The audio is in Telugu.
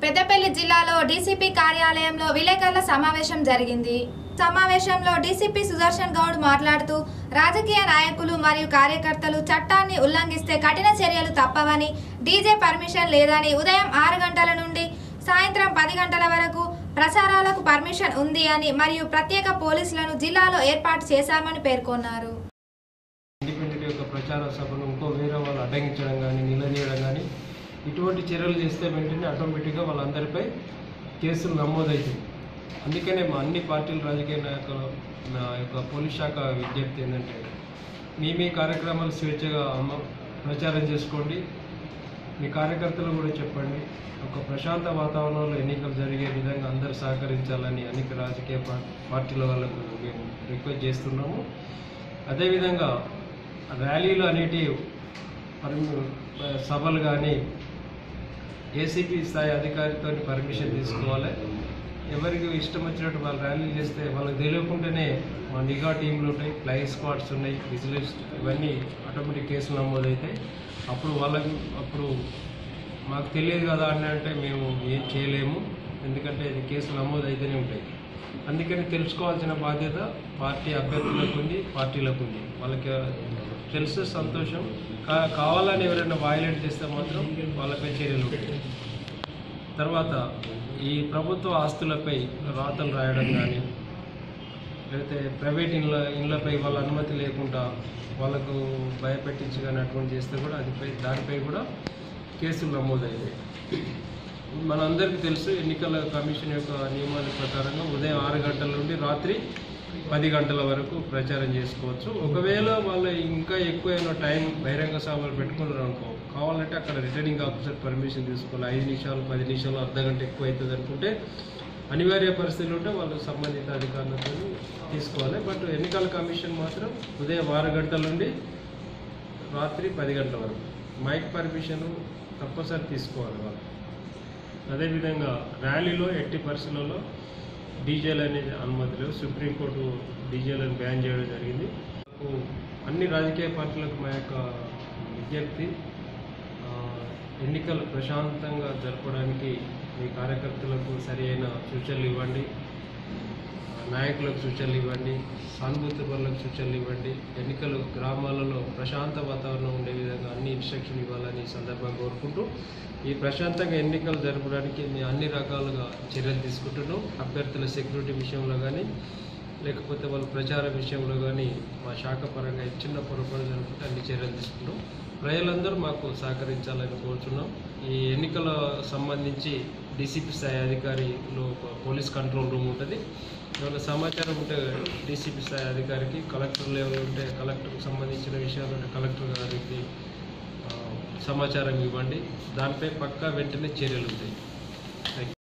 పెద్దపల్లి జిల్లాలో డీసీపీ కార్యాలయంలో విలేకరుల సమావేశం జరిగింది సమావేశంలో డీసీపీ సుదర్శన్ గౌడ్ మాట్లాడుతూ రాజకీయ నాయకులు మరియు కార్యకర్తలు చట్టాన్ని ఉల్లంఘిస్తే కఠిన చర్యలు తప్పవని డీజే పర్మిషన్ లేదని ఉదయం ఆరు గంటల నుండి సాయంత్రం పది గంటల వరకు ప్రచారాలకు పర్మిషన్ ఉంది అని మరియు ప్రత్యేక పోలీసులను జిల్లాలో ఏర్పాటు చేశామని పేర్కొన్నారు ఇండిపెండెంట్ యొక్క ప్రచార సభను ఇంకో వేరే వాళ్ళు అడ్డగించడం కానీ నిలదీయడం కానీ ఇటువంటి చర్యలు చేస్తే వెంటనే ఆటోమేటిక్గా వాళ్ళందరిపై కేసులు నమోదవుతాయి అందుకనే మా అన్ని పార్టీల రాజకీయ నాయకుల నా యొక్క పోలీస్ శాఖ విజ్ఞప్తి ఏంటంటే మీ మీ కార్యక్రమాలు స్వేచ్ఛగా అమ్మ ప్రచారం చేసుకోండి మీ కార్యకర్తలు కూడా చెప్పండి ఒక ప్రశాంత వాతావరణంలో ఎన్నికలు జరిగే విధంగా అందరూ సహకరించాలని అనేక రాజకీయ పా- పార్టీల వాళ్ళకు మేము రిక్వెస్ట్ చేస్తున్నాము అదేవిధంగా ర్యాలీలు అనేటివి పర్మి- సభలు కానీ ఏసీపీ స్థాయి అధికారితో పర్మిషన్ తీసుకోవాలి ఎవరికి ఇష్టం వచ్చినట్టు వాళ్ళు ర్యాలీలు చేస్తే వాళ్ళకి తెలియకుండానే మా నిఘా టీంలు ఉంటాయి ఫ్లై స్క్వాడ్స్ ఉన్నాయి విజిలెన్స్ ఇవన్నీ ఆటోమేటిక్ కేసులు నమోదవుతాయి అప్పుడు వాళ్ళకి అప్పుడు మాకు తెలియదు కదా అని అంటే మేము ఏం చేయలేము ఎందుకంటే ఇది కేసులు నమోదు అయితేనే ఉంటాయి అందుకని తెలుసుకోవాల్సిన బాధ్యత పార్టీ అభ్యర్థులకు ఉంది పార్టీలకు ఉంది వాళ్ళకి తెలుసు సంతోషం కా కావాలని ఎవరైనా వైలేట్ చేస్తే మాత్రం వాళ్ళపై చర్యలు ఉంటాయి తర్వాత ఈ ప్రభుత్వ ఆస్తులపై రాతలు రాయడం కానీ లేకపోతే ప్రైవేట్ ఇండ్ల ఇండ్లపై వాళ్ళ అనుమతి లేకుండా వాళ్ళకు భయపెట్టించి కానీ అటువంటి చేస్తే కూడా అదిపై దానిపై కూడా కేసులు నమోదయ్యాయి మనందరికీ తెలుసు ఎన్నికల కమిషన్ యొక్క నియమాల ప్రకారంగా ఉదయం ఆరు గంటల నుండి రాత్రి పది గంటల వరకు ప్రచారం చేసుకోవచ్చు ఒకవేళ వాళ్ళు ఇంకా ఎక్కువైన టైం బహిరంగ సభలు పెట్టుకున్నారు అనుకో కావాలంటే అక్కడ రిటర్నింగ్ ఆఫీసర్ పర్మిషన్ తీసుకోవాలి ఐదు నిమిషాలు పది నిమిషాలు అర్ధ గంట ఎక్కువ అవుతుంది అనుకుంటే అనివార్య పరిస్థితులు ఉంటే వాళ్ళు సంబంధిత అధికారులతో తీసుకోవాలి బట్ ఎన్నికల కమిషన్ మాత్రం ఉదయం ఆరు గంటల నుండి రాత్రి పది గంటల వరకు మైక్ పర్మిషన్ తప్పనిసరి తీసుకోవాలి వాళ్ళు అదేవిధంగా ర్యాలీలో ఎట్టి పరిస్థితులలో డీజేలు అనేది అనుమతి లేవు సుప్రీంకోర్టు డీజేలను బ్యాన్ చేయడం జరిగింది నాకు అన్ని రాజకీయ పార్టీలకు మా యొక్క విజ్ఞప్తి ఆ, ఎన్నికలు ప్రశాంతంగా జరపడానికి మీ కార్యకర్తలకు సరి అయిన సూచనలు ఇవ్వండి ఆ, నాయకులకు సూచనలు ఇవ్వండి సానుభూతి పరులకు సూచనలు ఇవ్వండి ఎన్నికలు గ్రామాలలో ప్రశాంత వాతావరణం ఉండే విధంగా అన్ని ఇన్స్ట్రక్షన్ ఇవ్వాలని ఈ సందర్భంగా కోరుకుంటూ ఈ ప్రశాంతంగా ఎన్నికలు జరపడానికి మేము అన్ని రకాలుగా చర్యలు తీసుకుంటున్నాం అభ్యర్థుల సెక్యూరిటీ విషయంలో కానీ లేకపోతే వాళ్ళ ప్రచార విషయంలో కానీ మా శాఖ పరంగా చిన్న పొరపాటు జరుగుతుంటే అన్ని చర్యలు తీసుకుంటాం ప్రజలందరూ మాకు సహకరించాలని కోరుతున్నాం ఈ ఎన్నికల సంబంధించి డీసీపీ స్థాయి అధికారిలో ఒక పోలీస్ కంట్రోల్ రూమ్ ఉంటుంది ఏమైనా సమాచారం ఉంటే డీసీపీ స్థాయి అధికారికి కలెక్టర్ లెవెల్ ఉంటే కలెక్టర్కి సంబంధించిన విషయాలు ఉంటే కలెక్టర్ గారికి ఆ, సమాచారం ఇవ్వండి దానిపై పక్కా వెంటనే చర్యలు ఉంటాయి థ్యాంక్ యూ